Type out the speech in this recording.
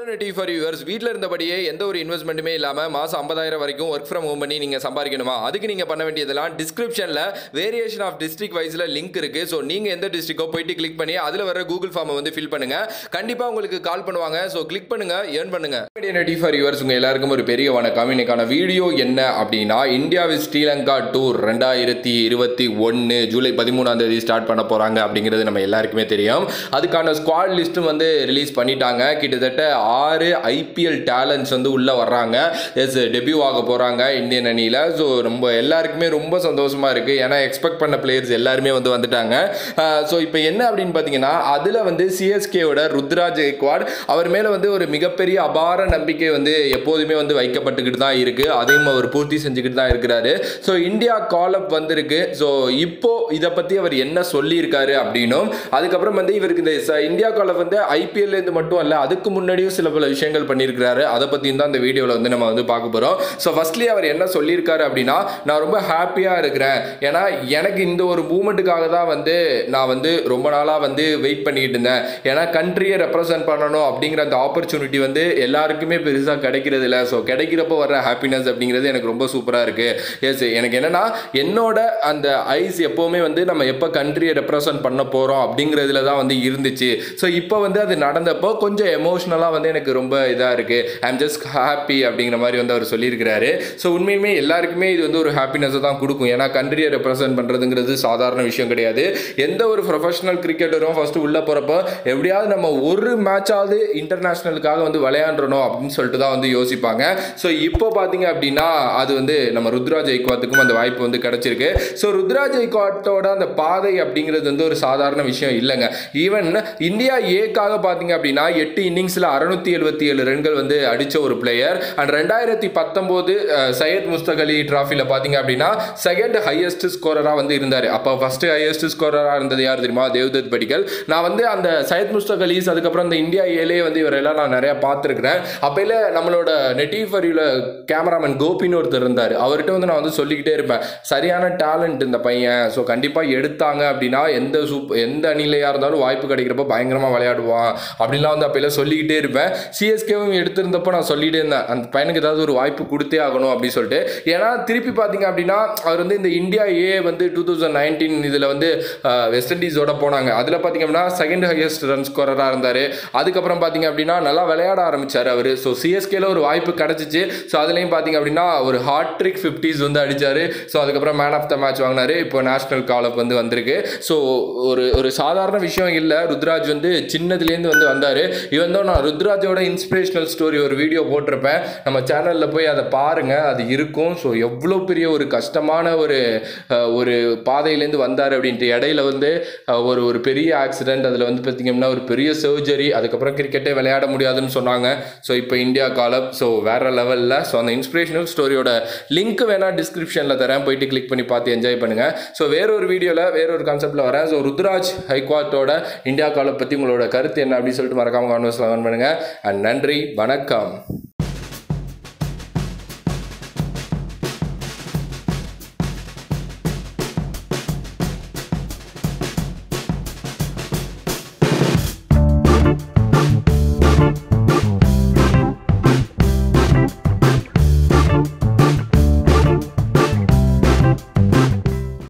alternative for viewers வீட்டில் இருந்தபடியே எந்த ஒரு இன்வெஸ்ட்மெண்ட்டுமே இல்லாமல் மாதம் ஐம்பதாயிரம் வரைக்கும் ஒர்க் ஃப்ரம் ஹோம் பண்ணி நீங்கள் சம்பாதிக்கணுமா அதுக்கு நீங்கள் பண்ண வேண்டியதெல்லாம் டிஸ்கிரிப்ஷனில் வேரியேஷன் ஆஃப் டிஸ்ட்ரிக்ட் வைஸில் லிங்க் இருக்குது ஸோ நீங்கள் எந்த டிஸ்ட்ரிக்கோ போயிட்டு கிளிக் பண்ணி அதில் வர கூகுள் ஃபார்மை வந்து ஃபில் பண்ணுங்கள் கண்டிப்பாக உங்களுக்கு கால் பண்ணுவாங்க ஸோ கிளிக் பண்ணுங்கள் ஏர்ன் பண்ணுங்கள் ஆல்டர்னேட்டிவ் ஃபார் யூவர்ஸ் உங்கள் எல்லாருக்கும் ஒரு பெரிய வணக்கம் இன்னைக்கான வீடியோ என்ன அப்படின்னா இந்தியா வித் ஸ்ரீலங்கா டூர் ரெண்டாயிரத்தி இருபத்தி ஒன்று ஜூலை பதிமூணாம் தேதி ஸ்டார்ட் பண்ண போகிறாங்க அப்படிங்கிறது நம்ம எல்லாருக்குமே தெரியும் அதுக்கான ஸ்குவாட் லிஸ்ட்டும் வந்து ரிலீஸ் பண்ணிட்டாங்க கிட்டத்தட்ட ஆறு ஐபிஎல் டேலண்ட்ஸ் வந்து உள்ளே வர்றாங்க எஸ் டெபியூ ஆக போகிறாங்க இந்தியன் அணியில் ஸோ ரொம்ப எல்லாருக்குமே ரொம்ப சந்தோஷமாக இருக்குது ஏன்னா எக்ஸ்பெக்ட் பண்ண பிளேயர்ஸ் எல்லாருமே வந்து வந்துட்டாங்க ஸோ இப்போ என்ன அப்படின்னு பார்த்தீங்கன்னா அதில் வந்து சிஎஸ்கேவோட ருத்ராஜ் ஜெய்க்வாட் அவர் மேலே வந்து ஒரு மிகப்பெரிய அபார நம்பிக்கை வந்து எப்போதுமே வந்து வைக்கப்பட்டுக்கிட்டு தான் இருக்குது அதையும் அவர் பூர்த்தி செஞ்சுக்கிட்டு தான் இருக்கிறாரு ஸோ இந்தியா கால் அப் வந்திருக்கு ஸோ இப்போ இதை பற்றி அவர் என்ன சொல்லியிருக்காரு அப்படின்னும் அதுக்கப்புறம் வந்து இவருக்கு இந்த ச- இந்தியா கால் வந்து ஐபிஎல்ல இருந்து மட்டும் அல்ல அதுக்கு முன்னாடியும் சில பல விஷயங்கள் பண்ணியிருக்கிறாரு அதை பற்றியும் தான் இந்த வீடியோவில் வந்து நம்ம வந்து பார்க்க போகிறோம் ஸோ ஃபர்ஸ்ட்லி அவர் என்ன சொல்லியிருக்காரு அப்படின்னா நான் ரொம்ப ஹாப்பியாக இருக்கிறேன் ஏன்னா எனக்கு இந்த ஒரு மூமெண்ட்டுக்காக தான் வந்து நான் வந்து ரொம்ப நாளாக வந்து வெயிட் பண்ணிக்கிட்டு இருந்தேன் ஏன்னா கண்ட்ரியை ரெப்ரசன்ட் பண்ணணும் அப்படிங்கிற அந்த ஆப்பர்ச்சுனிட்டி வந்து எல்லாருக்குமே பெருசாக கிடைக்கிறது இல்லை ஸோ கிடைக்கிறப்போ வர ஹாப்பினஸ் அப்படிங்கிறது எனக்கு ரொம்ப சூப்பராக இருக்குது எஸ் எனக்கு என்னன்னா என்னோட அந்த ஐஸ் எப்போவுமே வந்து நம்ம எப்போ கண்ட்ரியை ரெப்ரசன்ட் பண்ண போகிறோம் அப்படிங்கிறதுல தான் வந்து இருந்துச்சு ஸோ இப்போ வந்து அது நடந்தப்போ கொஞ்சம் எமோஷ்னலாக வந்து எனக்கு ரொம்ப இதாக இருக்குது ஐ எம் ஜஸ்ட் ஹாப்பி அப்படிங்கிற மாதிரி வந்து அவர் சொல்லியிருக்கிறாரு ஸோ உண்மையுமே எல்லாருக்குமே இது வந்து ஒரு ஹாப்பினஸை தான் கொடுக்கும் ஏன்னா கண்ட்ரியை ரெப்ரசன்ட் பண்ணுறதுங்கிறது சாதாரண விஷயம் கிடையாது எந்த ஒரு ப்ரொஃபஷனல் கிரிக்கெட்டரும் ஃபஸ்ட்டு உள்ளே போகிறப்போ எப்படியாவது நம்ம ஒரு மேட்சாவது இன்டர்நேஷ்னலுக்காக வந்து விளையாண்டுறணும் அப்படின்னு சொல்லிட்டு தான் வந்து யோசிப்பாங்க ஸோ இப்போ பார்த்தீங்க அப்படின்னா அது வந்து நம்ம ருத்ராஜ் ஜெய்க்வாத்துக்கும் அந்த வாய்ப்பு வந்து கிடைச்சிருக்கு ஸோ ருத்ராஜ் ஜெய்க்வாட்டோட அந்த பாதை அப்படிங்கிறது வந்து ஒரு சாதாரண விஷயம் இல்லைங்க ஈவன் இந்தியா ஏக்காக பார்த்தீங்க அப்படின்னா எட்டு இன்னிங்ஸில் அறுநூத்தி எழுபத்தி ஏழு ரன்கள் வந்து அடித்த ஒரு பிளேயர் அண்ட் ரெண்டாயிரத்தி பத்தொம்போது சையத் முஸ்தக் அலி ட்ராஃபியில் பார்த்தீங்க அப்படின்னா செகண்ட் ஹையஸ்ட் ஸ்கோரராக வந்து இருந்தார் அப்போ ஃபர்ஸ்ட் ஹையஸ்ட் ஸ்கோரராக இருந்தது யார் தெரியுமா தேவ்தத் படிக்கல் நான் வந்து அந்த சையத் முஸ்தக் அலிஸ் அதுக்கப்புறம் அந்த இந்தியா ஏலே வந்து இவரெல்லாம் நான் நிறையா பார்த்துருக்கிறேன் அப்போல நம்மளோட நெட்டிஃபரியில் கேமராமேன் கோபின்னு ஒருத்தர் இருந்தார் அவர்கிட்ட வந்து நான் வந்து சொல்லிக்கிட்டே இருப்பேன் சரியான டேலண்ட் இந்த பையன் ஸோ கண்டிப்பாக எடுத்தாங்க அப்படின்னா எந்த சூப் எந்த அணிலையாக இருந்தாலும் வாய்ப்பு கிடைக்கிறப்ப பயங்கரமாக விளையாடுவான் அப்படின்லாம் வந்து அப்போல சொல்லிக்கிட்டே இருப்பேன் சிஎஸ்கேவும் எடுத்திருந்தப்போ நான் சொல்லிட்டே இருந்தேன் அந்த பையனுக்கு ஏதாவது ஒரு வாய்ப்பு கொடுத்தே ஆகணும் அப்படின்னு சொல்லிட்டு ஏன்னா திருப்பி பார்த்தீங்க அப்படின்னா அவர் வந்து இந்த இந்தியா ஏ வந்து டூ தௌசண்ட் நைன்டீன் இதில் வந்து அஹ், வெஸ்ட் இண்டீஸோட போனாங்க அதில் பார்த்தீங்க அப்படின்னா செகண்ட் ஹையஸ்ட் ரன் ஸ்கோரராக இருந்தார் அதுக்கப்புறம் பார்த்தீங்க அப்படின்னா நல்லா விளையாட ஆரம்பிச்சார் அவர் ஸோ சிஎஸ்கேல ஒரு வாய்ப்பு கிடச்சிச்சு ஸோ அதுலேயும் பார்த்தீங்க அப்படின்னா ஒரு ஹார்ட் ட்ரிக் ஃபிஃப்டிஸ் வந்து அடிச்சார் ஸோ அதுக்கப்புறம் மேன் ஆஃப் த மேட்ச் வாங்கினாரு இப்போ நேஷனல் காலப் வந்து வந்திருக்கு ஸோ ஒரு ஒரு சாதாரண விஷயம் இல்லை ருத்ராஜ் வந்து சின்னதுலேருந்து வந்து வந்தார் இவன் தான் நான் ருத்ராஜோட இன்ஸ்பிரேஷனல் ஸ்டோரி ஒரு வீடியோ போட்டிருப்பேன் நம்ம சேனலில் போய் அதை பாருங்கள் அது இருக்கும் ஸோ எவ்வளோ பெரிய ஒரு கஷ்டமான ஒரு அஹ், ஒரு பாதையிலேருந்து வந்தார் அப்படின்ட்டு இடையில வந்து அஹ், ஒரு ஒரு பெரிய ஆக்சிடென்ட் அதில் வந்து பார்த்தீங்கன்னா ஒரு பெரிய சர்ஜரி அதுக்கப்புறம் கிரிக்கெட்டே விளையாட முடியாதுன்னு சொன்னாங்க ஸோ இப்போ இந்தியா காலப் ஸோ வேற லெவலில் ஸோ அந்த இன்ஸ்பிரேஷனல் ஸ்டோரியோட லிங்க் வேணால் டிஸ்கிரிப்ஷனில் தரேன் போயிட்டு கிளிக் பண்ணி பார்த்து என்ஜாய் பண்ணுங்கள் ஸோ வேற ஒரு வீடியோவில் வேற ஒரு கான்செப்ட்டில் வரேன் ஸோ ருத்ராஜ் ஹைக்வாட்டோட இந்தியா காலப் பற்றி உங்களோட கருத்து என்ன அப்படின்னு சொல்லிட்டு மறக்காம கான்வர்ஸில் பண்ணுங்கள் அண்ட் நன்றி வணக்கம்